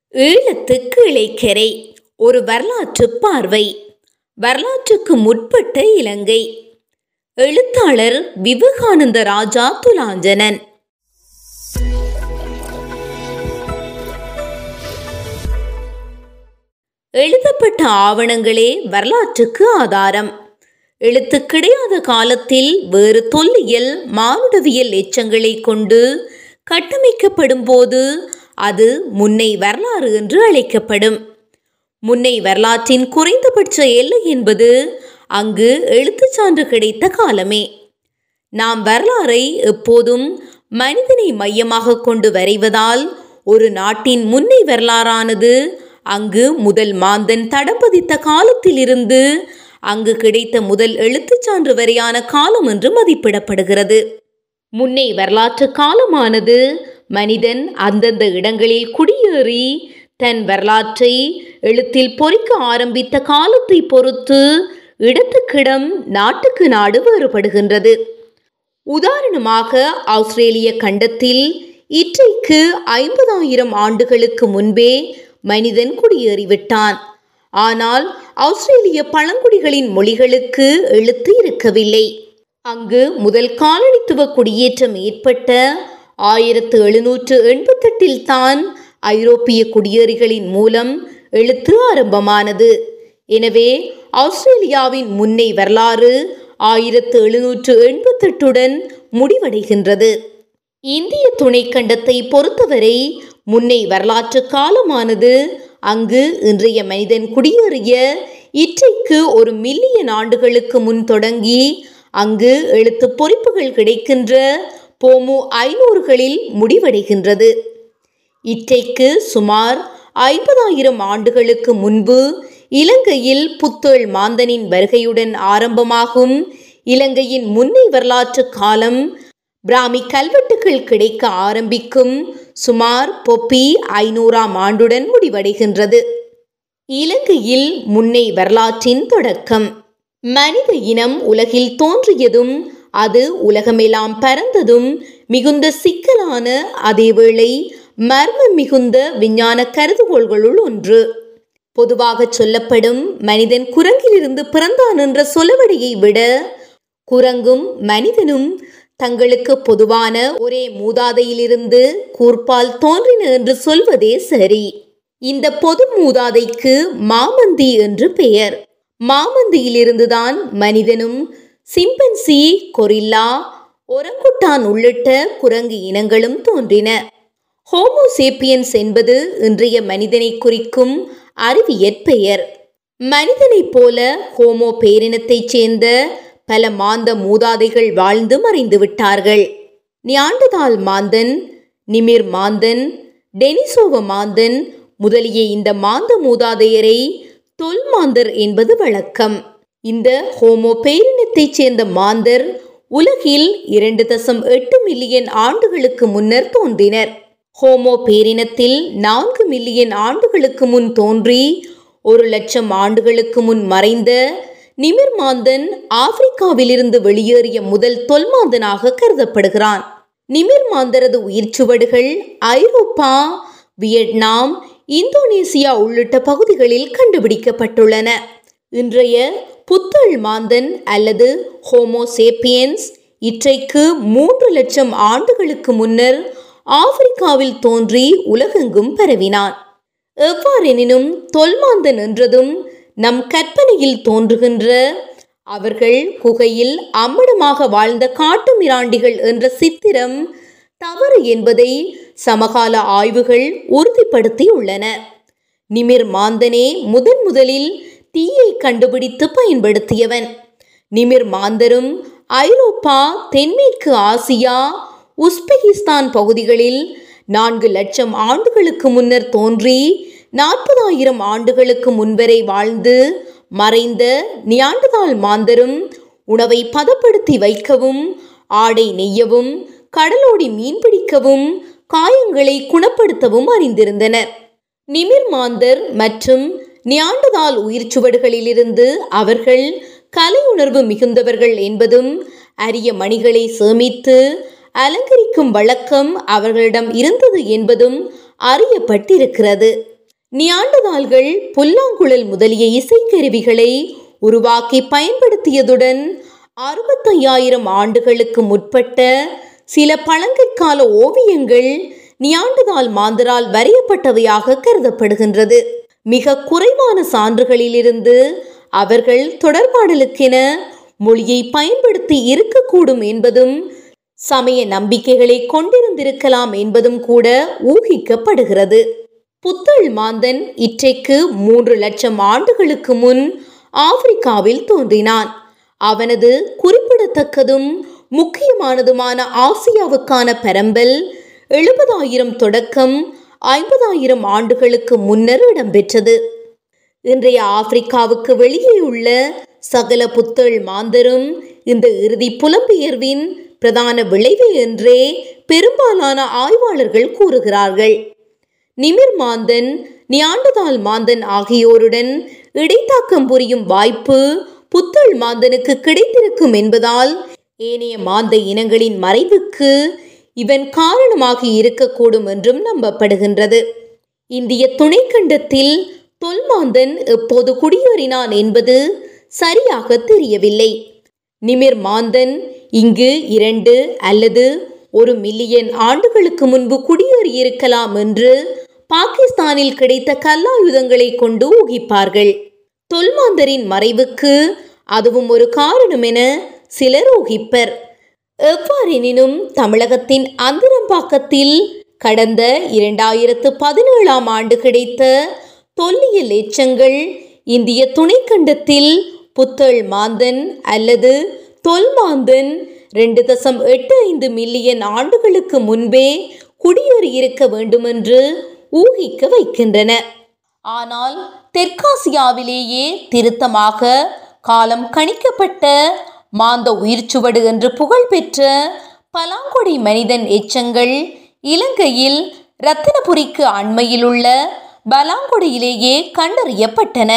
ஈழத்துக்கு இளைக்கரை ஒரு வரலாற்று பார்வை வரலாற்றுக்கு முற்பட்ட இலங்கை எழுத்தாளர் விவேகானந்த ராஜா துலாஞ்சனன் எழுதப்பட்ட ஆவணங்களே வரலாற்றுக்கு ஆதாரம் எழுத்து கிடையாத காலத்தில் வேறு தொல்லியல் மானுடவியல் எச்சங்களை கொண்டு கட்டமைக்கப்படும் போது அது முன்னை வரலாறு என்று அழைக்கப்படும் முன்னை வரலாற்றின் குறைந்தபட்ச எல்லை என்பது அங்கு எழுத்துச் சான்று கிடைத்த காலமே நாம் வரலாறை எப்போதும் மனிதனை மையமாக கொண்டு வரைவதால் ஒரு நாட்டின் முன்னை வரலாறானது அங்கு முதல் மாந்தன் தடம் பதித்த காலத்திலிருந்து அங்கு கிடைத்த முதல் எழுத்துச் சான்று வரையான காலம் என்று மதிப்பிடப்படுகிறது முன்னை வரலாற்று காலமானது மனிதன் அந்தந்த இடங்களில் குடியேறி தன் வரலாற்றை எழுத்தில் பொறிக்க ஆரம்பித்த காலத்தை பொறுத்து இடத்துக்கிடம் நாட்டுக்கு நாடு வேறுபடுகின்றது உதாரணமாக ஆஸ்திரேலிய கண்டத்தில் இற்றைக்கு ஐம்பதாயிரம் ஆண்டுகளுக்கு முன்பே மனிதன் குடியேறிவிட்டான் ஆனால் ஆஸ்திரேலிய பழங்குடிகளின் மொழிகளுக்கு எழுத்து இருக்கவில்லை அங்கு முதல் காலனித்துவ குடியேற்றம் ஏற்பட்ட ஆயிரத்து எழுநூற்று எண்பத்தெட்டில் தான் ஐரோப்பிய குடியேறிகளின் மூலம் எழுத்து ஆரம்பமானது எனவே ஆஸ்திரேலியாவின் முன்னை வரலாறு ஆயிரத்து எழுநூற்று எண்பத்தெட்டுடன் முடிவடைகின்றது இந்திய துணைக்கண்டத்தை பொறுத்தவரை முன்னை வரலாற்று காலமானது அங்கு இன்றைய மனிதன் குடியேறிய இற்றைக்கு ஒரு மில்லியன் ஆண்டுகளுக்கு முன் தொடங்கி அங்கு எழுத்து பொறிப்புகள் கிடைக்கின்ற போமு ஐநூறுகளில் முடிவடைகின்றது இற்றைக்கு சுமார் ஐம்பதாயிரம் ஆண்டுகளுக்கு முன்பு இலங்கையில் புத்தேள் மாந்தனின் வருகையுடன் ஆரம்பமாகும் இலங்கையின் முன்னை வரலாற்று காலம் பிராமி கல்வெட்டுகள் கிடைக்க ஆரம்பிக்கும் சுமார் பொப்பி ஐநூறாம் ஆண்டுடன் முடிவடைகின்றது இலங்கையில் முன்னை வரலாற்றின் தொடக்கம் மனித இனம் உலகில் தோன்றியதும் அது உலகமெல்லாம் பரந்ததும் மிகுந்த சிக்கலான அதேவேளை மர்ம மிகுந்த விஞ்ஞான கருதுகோள்களுள் ஒன்று பொதுவாக சொல்லப்படும் மனிதன் குரங்கிலிருந்து பிறந்தான் என்ற சொலவடியை விட குரங்கும் மனிதனும் தங்களுக்கு பொதுவான ஒரே மூதாதையிலிருந்து கூர்ப்பால் தோன்றின என்று சொல்வதே சரி இந்த பொது மூதாதைக்கு மாமந்தி என்று பெயர் மாமந்தியிலிருந்துதான் மனிதனும் சிம்பன்சி கொரில்லா ஒரங்குட்டான் உள்ளிட்ட குரங்கு இனங்களும் தோன்றின ஹோமோசேப்பியன்ஸ் என்பது இன்றைய மனிதனை குறிக்கும் அறிவியற் பெயர் மனிதனைப் போல ஹோமோ பேரினத்தைச் சேர்ந்த பல மாந்த மூதாதைகள் வாழ்ந்து மறைந்து விட்டார்கள் நியாண்டதால் மாந்தன் நிமிர் மாந்தன் டெனிசோவ மாந்தன் முதலிய இந்த மாந்த மூதாதையரை தொல்மாந்தர் என்பது வழக்கம் இந்த ஹோமோ பேரினத்தைச் சேர்ந்த மாந்தர் உலகில் இரண்டு தசம் எட்டு மில்லியன் ஆண்டுகளுக்கு முன்னர் தோன்றினர் ஹோமோ பேரினத்தில் நான்கு மில்லியன் ஆண்டுகளுக்கு முன் தோன்றி ஒரு லட்சம் ஆண்டுகளுக்கு முன் மறைந்த நிமிர் மாந்தன் ஆப்பிரிக்காவிலிருந்து வெளியேறிய முதல் தொல்மாந்தனாக கருதப்படுகிறான் நிமிர் மாந்தரது உயிர்ச்சுவடுகள் ஐரோப்பா வியட்நாம் இந்தோனேசியா உள்ளிட்ட பகுதிகளில் கண்டுபிடிக்கப்பட்டுள்ளன இன்றைய புத்தள் மாந்தன் அல்லது ஹோமோசேப்பியன்ஸ் இற்றைக்கு மூன்று லட்சம் ஆண்டுகளுக்கு முன்னர் ஆப்பிரிக்காவில் தோன்றி உலகெங்கும் பரவினான் எவ்வாறெனினும் தொல்மாந்தன் என்றதும் நம் கற்பனையில் தோன்றுகின்ற அவர்கள் குகையில் அம்மடமாக வாழ்ந்த காட்டு மிராண்டிகள் என்ற சித்திரம் தவறு என்பதை சமகால ஆய்வுகள் உறுதிப்படுத்தியுள்ளன நிமிர் மாந்தனே முதன் முதலில் தீயை கண்டுபிடித்து பயன்படுத்தியவன் நிமிர் மாந்தரும் ஐரோப்பா தென்மேற்கு ஆசியா உஸ்பெகிஸ்தான் பகுதிகளில் நான்கு லட்சம் ஆண்டுகளுக்கு முன்னர் தோன்றி நாற்பதாயிரம் ஆண்டுகளுக்கு முன்வரை வாழ்ந்து மறைந்த நியாண்டுதால் மாந்தரும் உணவை பதப்படுத்தி வைக்கவும் ஆடை நெய்யவும் கடலோடி மீன்பிடிக்கவும் காயங்களை குணப்படுத்தவும் அறிந்திருந்தனர் நிமிர் மாந்தர் மற்றும் நியாண்டதால் உயிர்ச்சுவடுகளிலிருந்து அவர்கள் கலை உணர்வு மிகுந்தவர்கள் என்பதும் அரிய மணிகளை சேமித்து அலங்கரிக்கும் வழக்கம் அவர்களிடம் இருந்தது என்பதும் அறியப்பட்டிருக்கிறது நியாண்டதால்கள் புல்லாங்குழல் முதலிய இசைக்கருவிகளை உருவாக்கி பயன்படுத்தியதுடன் அறுபத்தையாயிரம் ஆண்டுகளுக்கு முற்பட்ட சில பழங்கைக்கால ஓவியங்கள் நியாண்டதால் மாந்தரால் வரையப்பட்டவையாக கருதப்படுகின்றது மிக குறைவான சான்றுகளிலிருந்து அவர்கள் தொடர்பாடலுக்கென மொழியை பயன்படுத்தி இருக்கக்கூடும் என்பதும் சமய நம்பிக்கைகளை கொண்டிருந்திருக்கலாம் என்பதும் கூட ஊகிக்கப்படுகிறது புத்தள் மாந்தன் இற்றைக்கு மூன்று லட்சம் ஆண்டுகளுக்கு முன் ஆப்பிரிக்காவில் தோன்றினான் அவனது குறிப்பிடத்தக்கதும் முக்கியமானதுமான ஆசியாவுக்கான பரம்பல் எழுபதாயிரம் தொடக்கம் ஐம்பதாயிரம் ஆண்டுகளுக்கு முன்னர் இடம்பெற்றது இன்றைய ஆப்பிரிக்காவுக்கு வெளியே உள்ள சகல புத்தள் மாந்தரும் இந்த இறுதி புலம்பெயர்வின் பிரதான விளைவு என்றே பெரும்பாலான ஆய்வாளர்கள் கூறுகிறார்கள் நிமிர் மாந்தன் நியாண்டதால் மாந்தன் ஆகியோருடன் இடைத்தாக்கம் புரியும் வாய்ப்பு புத்தள் மாந்தனுக்கு கிடைத்திருக்கும் என்பதால் ஏனைய மாந்த இனங்களின் மறைவுக்கு இவன் காரணமாக இருக்கக்கூடும் என்றும் நம்பப்படுகின்றது இந்திய துணைக்கண்டத்தில் தொல்மாந்தன் எப்போது குடியேறினான் என்பது சரியாக தெரியவில்லை நிமிர் மாந்தன் இங்கு இரண்டு அல்லது ஒரு மில்லியன் ஆண்டுகளுக்கு முன்பு குடியேறியிருக்கலாம் என்று பாகிஸ்தானில் கிடைத்த கல்லாயுதங்களை கொண்டு ஊகிப்பார்கள் தொல்மாந்தரின் மறைவுக்கு அதுவும் ஒரு காரணம் என சிலர் ஊகிப்பர் எவ்வாறெனினும் தமிழகத்தின் அந்திரம்பாக்கத்தில் கடந்த இரண்டாயிரத்து பதினேழாம் ஆண்டு கிடைத்த தொல்லியல் எச்சங்கள் இந்திய துணைக்கண்டத்தில் புத்தள் மாந்தன் அல்லது தொல்மாந்தன் ரெண்டு தசம் எட்டு ஐந்து மில்லியன் ஆண்டுகளுக்கு முன்பே குடியேறியிருக்க வேண்டுமென்று ஊகிக்க வைக்கின்றன ஆனால் தெற்காசியாவிலேயே திருத்தமாக காலம் கணிக்கப்பட்ட மாந்த உயிர்ச்சுவடு என்று புகழ்பெற்ற பலாங்கொடி மனிதன் எச்சங்கள் இலங்கையில் ரத்தினபுரிக்கு அண்மையில் உள்ள பலாங்கொடியிலேயே கண்டறியப்பட்டன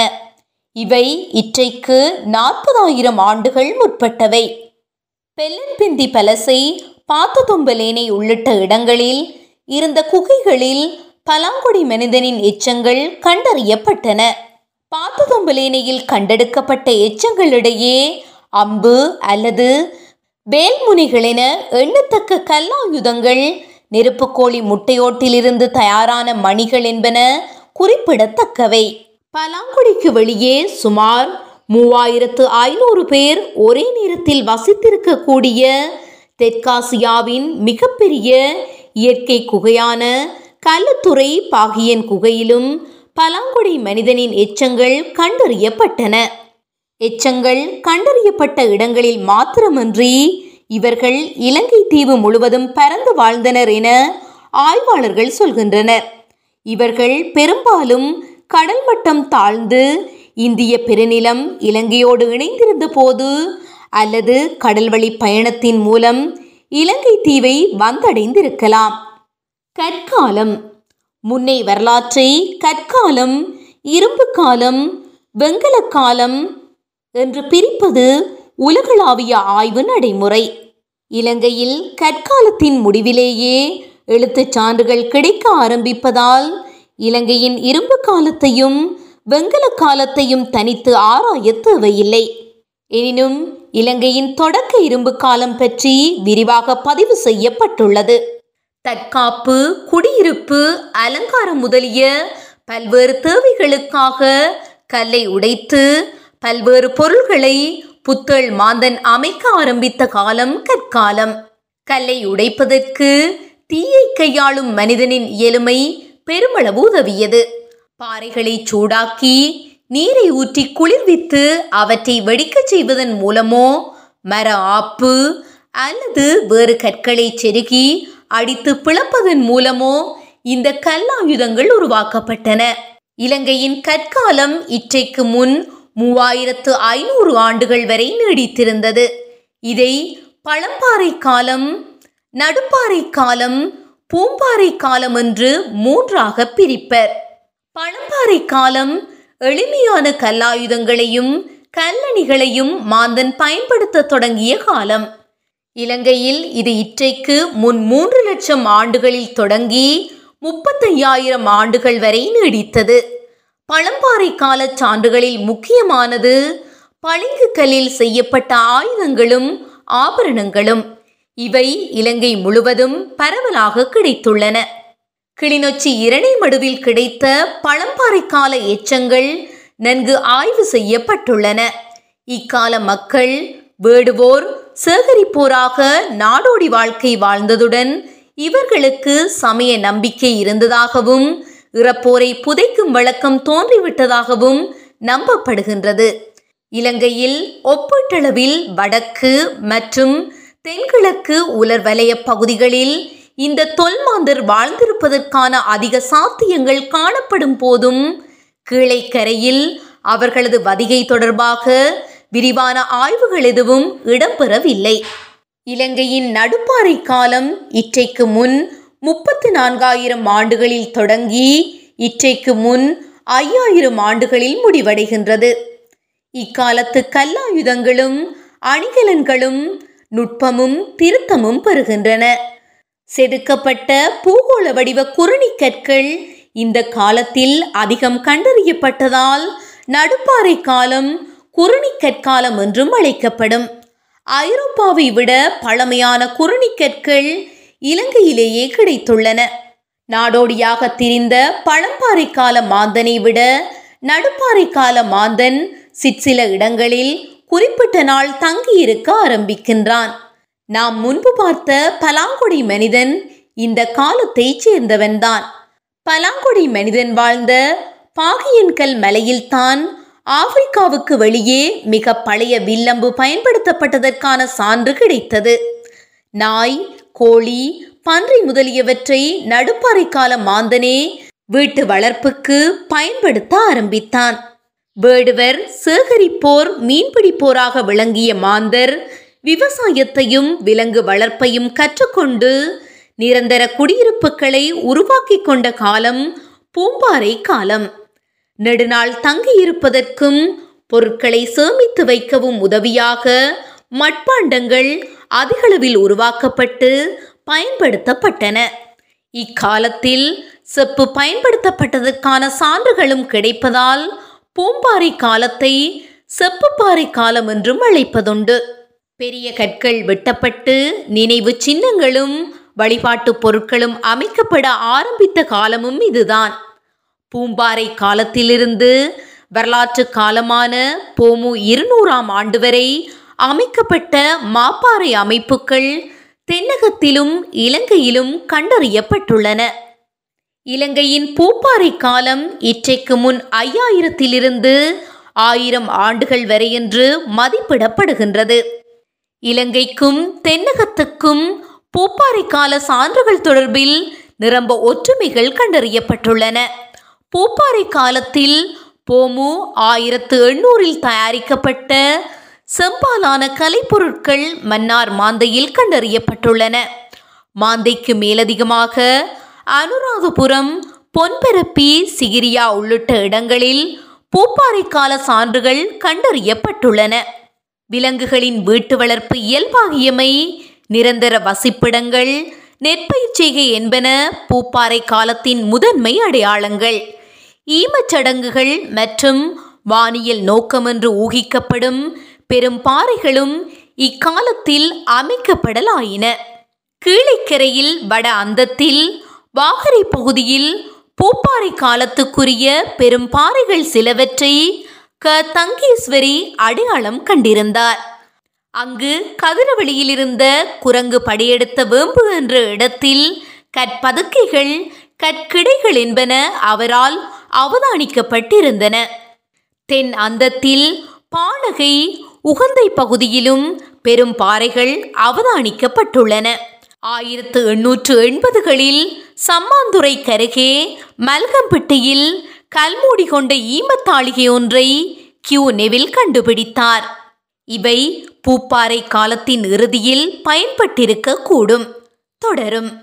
இவை இற்றைக்கு நாற்பதாயிரம் ஆண்டுகள் முற்பட்டவை பெல்லன்பிந்தி பலசை பாத்ததொம்பலேனை உள்ளிட்ட இடங்களில் இருந்த குகைகளில் பலாங்குடி மனிதனின் எச்சங்கள் கண்டறியப்பட்டன பாத்ததொம்பலேனையில் கண்டெடுக்கப்பட்ட எச்சங்களிடையே அம்பு அல்லது வேல்முனைகள் என எண்ணத்தக்க கல்லாயுதங்கள் நெருப்புக்கோழி முட்டையோட்டிலிருந்து தயாரான மணிகள் என்பன குறிப்பிடத்தக்கவை பலாங்குடிக்கு வெளியே சுமார் மூவாயிரத்து ஐநூறு பேர் ஒரே நேரத்தில் வசித்திருக்கக்கூடிய தெற்காசியாவின் மிகப்பெரிய இயற்கை குகையான கள்ளத்துறை பாகியன் குகையிலும் பலாங்குடி மனிதனின் எச்சங்கள் கண்டறியப்பட்டன எச்சங்கள் கண்டறியப்பட்ட இடங்களில் மாத்திரமன்றி இவர்கள் இலங்கை தீவு முழுவதும் பறந்து வாழ்ந்தனர் என ஆய்வாளர்கள் சொல்கின்றனர் இவர்கள் பெரும்பாலும் கடல் மட்டம் தாழ்ந்து இந்திய பெருநிலம் இலங்கையோடு இணைந்திருந்த போது அல்லது கடல்வழி பயணத்தின் மூலம் இலங்கை தீவை வந்தடைந்திருக்கலாம் கற்காலம் முன்னை வரலாற்றை கற்காலம் இரும்பு காலம் வெங்கல காலம் என்று பிரிப்பது உலகளாவிய ஆய்வு நடைமுறை இலங்கையில் கற்காலத்தின் முடிவிலேயே எழுத்துச் சான்றுகள் கிடைக்க ஆரம்பிப்பதால் இலங்கையின் இரும்பு காலத்தையும் வெங்கல காலத்தையும் தனித்து ஆராய தேவையில்லை எனினும் இலங்கையின் தொடக்க இரும்பு காலம் பற்றி விரிவாக பதிவு செய்யப்பட்டுள்ளது தற்காப்பு குடியிருப்பு அலங்காரம் முதலிய பல்வேறு தேவைகளுக்காக கல்லை உடைத்து பல்வேறு பொருள்களை புத்தள் மாந்தன் அமைக்க ஆரம்பித்த காலம் கற்காலம் கல்லை உடைப்பதற்கு தீயை கையாளும் மனிதனின் இயலுமை பெருமளவு உதவியது பாறைகளை சூடாக்கி நீரை ஊற்றி குளிர்வித்து அவற்றை வெடிக்கச் செய்வதன் மூலமோ மர ஆப்பு அல்லது வேறு கற்களை செருகி அடித்து பிளப்பதன் மூலமோ இந்த கல்லாயுதங்கள் உருவாக்கப்பட்டன இலங்கையின் கற்காலம் இற்றைக்கு முன் மூவாயிரத்து ஐநூறு ஆண்டுகள் வரை நீடித்திருந்தது இதை பழம்பாறை காலம் நடுப்பாறை காலம் பூம்பாறை காலம் என்று மூன்றாக பிரிப்பர் பழம்பாறை காலம் எளிமையான கல்லாயுதங்களையும் கல்லணிகளையும் மாந்தன் பயன்படுத்த தொடங்கிய காலம் இலங்கையில் இது இற்றைக்கு முன் மூன்று லட்சம் ஆண்டுகளில் தொடங்கி முப்பத்தையாயிரம் ஆண்டுகள் வரை நீடித்தது பழம்பாறை கால சான்றுகளில் முக்கியமானது பளிங்கு கல்லில் செய்யப்பட்ட ஆயுதங்களும் ஆபரணங்களும் இவை இலங்கை முழுவதும் பரவலாக கிடைத்துள்ளன கிளிநொச்சி இரணைமடுவில் கிடைத்த பழம்பாறை கால எச்சங்கள் நன்கு ஆய்வு செய்யப்பட்டுள்ளன இக்கால மக்கள் வேடுவோர் சேகரிப்போராக நாடோடி வாழ்க்கை வாழ்ந்ததுடன் இவர்களுக்கு சமய நம்பிக்கை இருந்ததாகவும் இறப்போரை புதைக்கும் வழக்கம் தோன்றிவிட்டதாகவும் நம்பப்படுகின்றது இலங்கையில் ஒப்பீட்டளவில் வடக்கு மற்றும் தென்கிழக்கு உலர் வலய பகுதிகளில் இந்த தொல்மாந்தர் வாழ்ந்திருப்பதற்கான அதிக சாத்தியங்கள் காணப்படும் போதும் கீழைக்கரையில் அவர்களது வதிகை தொடர்பாக விரிவான ஆய்வுகள் எதுவும் இடம்பெறவில்லை இலங்கையின் நடுப்பாறை காலம் இற்றைக்கு முன் முப்பத்து நான்காயிரம் ஆண்டுகளில் தொடங்கி இற்றைக்கு முன் ஐயாயிரம் ஆண்டுகளில் முடிவடைகின்றது இக்காலத்து கல்லாயுதங்களும் அணிகலன்களும் நுட்பமும் திருத்தமும் பெறுகின்றன செதுக்கப்பட்ட பூகோள வடிவ குறுணி கற்கள் இந்த காலத்தில் அதிகம் கண்டறியப்பட்டதால் நடுப்பாறை காலம் குறுணி கற்காலம் என்றும் அழைக்கப்படும் ஐரோப்பாவை விட பழமையான குறுணி கற்கள் இலங்கையிலேயே கிடைத்துள்ளன நாடோடியாக திரிந்த பழம்பாறை கால மாந்தனை விட நடுப்பாறை கால மாந்தன் சிற்சில இடங்களில் குறிப்பிட்ட நாள் தங்கியிருக்க ஆரம்பிக்கின்றான் நாம் முன்பு பார்த்த பலாங்குடி மனிதன் இந்த காலத்தைச் சேர்ந்தவன்தான் பலாங்குடி மனிதன் வாழ்ந்த பாகியன்கல் மலையில்தான் ஆப்பிரிக்காவுக்கு வெளியே மிக பழைய வில்லம்பு பயன்படுத்தப்பட்டதற்கான சான்று கிடைத்தது நாய் கோழி பன்றி முதலியவற்றை நடுப்பாறை கால மாந்தனே வீட்டு வளர்ப்புக்கு பயன்படுத்த ஆரம்பித்தான் வேடுவர் சேகரிப்போர் மீன்பிடிப்போராக விளங்கிய மாந்தர் விவசாயத்தையும் விலங்கு வளர்ப்பையும் கற்றுக்கொண்டு நிரந்தர குடியிருப்புகளை உருவாக்கி கொண்ட காலம் பூம்பாறை காலம் நெடுநாள் தங்கியிருப்பதற்கும் பொருட்களை சேமித்து வைக்கவும் உதவியாக மட்பாண்டங்கள் அதிகளவில் உருவாக்கப்பட்டு பயன்படுத்தப்பட்டன இக்காலத்தில் செப்பு பயன்படுத்தப்பட்டதற்கான சான்றுகளும் கிடைப்பதால் பூம்பாறை காலத்தை செப்புப்பாறை காலம் என்றும் அழைப்பதுண்டு பெரிய கற்கள் வெட்டப்பட்டு நினைவு சின்னங்களும் வழிபாட்டு பொருட்களும் அமைக்கப்பட ஆரம்பித்த காலமும் இதுதான் பூம்பாறை காலத்திலிருந்து வரலாற்று காலமான போமு இருநூறாம் ஆண்டு வரை அமைக்கப்பட்ட மாப்பாறை அமைப்புகள் தென்னகத்திலும் இலங்கையிலும் கண்டறியப்பட்டுள்ளன இலங்கையின் பூப்பாறை காலம் இற்றைக்கு முன் ஐயாயிரத்திலிருந்து ஆயிரம் ஆண்டுகள் வரை என்று மதிப்பிடப்படுகின்றது இலங்கைக்கும் தென்னகத்துக்கும் பூப்பாறை கால சான்றுகள் தொடர்பில் நிரம்ப ஒற்றுமைகள் கண்டறியப்பட்டுள்ளன பூப்பாறை காலத்தில் போமு ஆயிரத்து எண்ணூறில் தயாரிக்கப்பட்ட செம்பாலான கலைப்பொருட்கள் மன்னார் மாந்தையில் கண்டறியப்பட்டுள்ளன மாந்தைக்கு மேலதிகமாக அனுராதபுரம் பொன்பரப்பி சிகிரியா உள்ளிட்ட இடங்களில் பூப்பாறை கால சான்றுகள் கண்டறியப்பட்டுள்ளன விலங்குகளின் வீட்டு வளர்ப்பு இயல்பாகியமை நிரந்தர வசிப்பிடங்கள் நெற்பயிர் செய்கை என்பன பூப்பாறை காலத்தின் முதன்மை அடையாளங்கள் ஈமச்சடங்குகள் மற்றும் வானியல் நோக்கமென்று ஊகிக்கப்படும் பெரும் பாறைகளும் இக்காலத்தில் அமைக்கப்படலாயின கீழைக்கரையில் வட அந்தத்தில் வாகரை பகுதியில் பூப்பாறை காலத்துக்குரிய பெரும் பாறைகள் சிலவற்றை க தங்கேஸ்வரி அடையாளம் கண்டிருந்தார் அங்கு கதிரவெளியில் இருந்த குரங்கு படையெடுத்த வேம்பு என்ற இடத்தில் கற்பதுக்கைகள் கற்கிடைகள் என்பன அவரால் அவதானிக்கப்பட்டிருந்தன தென் அந்தத்தில் பானகை உகந்தை பகுதியிலும் பெரும் பாறைகள் அவதானிக்கப்பட்டுள்ளன ஆயிரத்து எண்ணூற்று எண்பதுகளில் சம்மாந்துறை கருகே மல்கம்பட்டியில் கல்மூடி கொண்ட ஈமத்தாளிகை ஒன்றை கியூ நெவில் கண்டுபிடித்தார் இவை பூப்பாறை காலத்தின் இறுதியில் பயன்பட்டிருக்க கூடும் தொடரும்